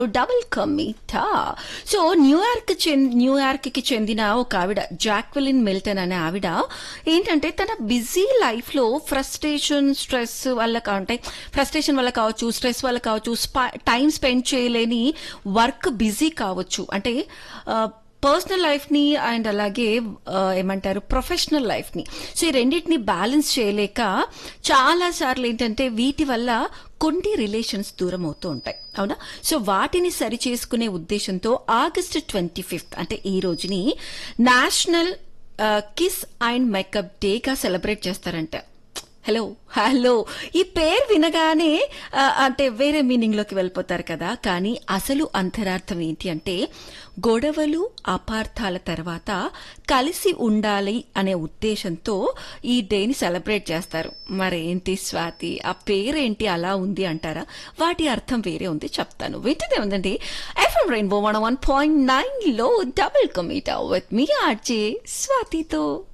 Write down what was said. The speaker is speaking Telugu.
డబుల్ కమిటా సో న్యూయార్క్ చెంది న్యూయార్క్కి చెందిన ఒక ఆవిడ జాక్వెలిన్ మిల్టన్ అనే ఆవిడ ఏంటంటే తన బిజీ లైఫ్ లో ఫ్రస్ట్రేషన్ స్ట్రెస్ వల్ల కా- అంటే ఫ్రస్ట్రేషన్ వల్ల కావచ్చు స్ట్రెస్ వల్ల కావచ్చు టైం స్పెండ్ చేయలేని వర్క్ బిజీ కావచ్చు అంటే పర్సనల్ లైఫ్ ని అండ్ అలాగే ఆ, ఏమంటారు ప్రొఫెషనల్ లైఫ్ ని సో ఈ రెండింటిని బ్యాలెన్స్ చేయలేక చాలా సార్లు ఏంటంటే వీటి వల్ల కొన్ని రిలేషన్స్ దూరం అవుతూ ఉంటాయి అవునా సో వాటిని సరి చేసుకునే ఉద్దేశంతో ఆగస్ట్ ట్వంటీ ఫిఫ్త్ అంటే ఈ రోజుని నేషనల్ కిస్ అండ్ మేకప్ డేగా సెలబ్రేట్ చేస్తారంట హలో హలో ఈ పేరు వినగానే ఆ, అంటే వేరే మీనింగ్ లోకి వెళ్ళిపోతారు కదా కానీ అసలు అంతరార్థం ఏంటి అంటే గొడవలు అపార్థాల తర్వాత కలిసి ఉండాలి అనే ఉద్దేశంతో ఈ డేని సెలబ్రేట్ చేస్తారు మరేంటి స్వాతి ఆ పేరేంటి అలా ఉంది అంటారా వాటి అర్థం వేరే ఉంది చెప్తాను వింటనే ఉందండి FM rainbow one one point nine లో డబుల్ కమీటా విత్ మీ ఆర్జే స్వాతితో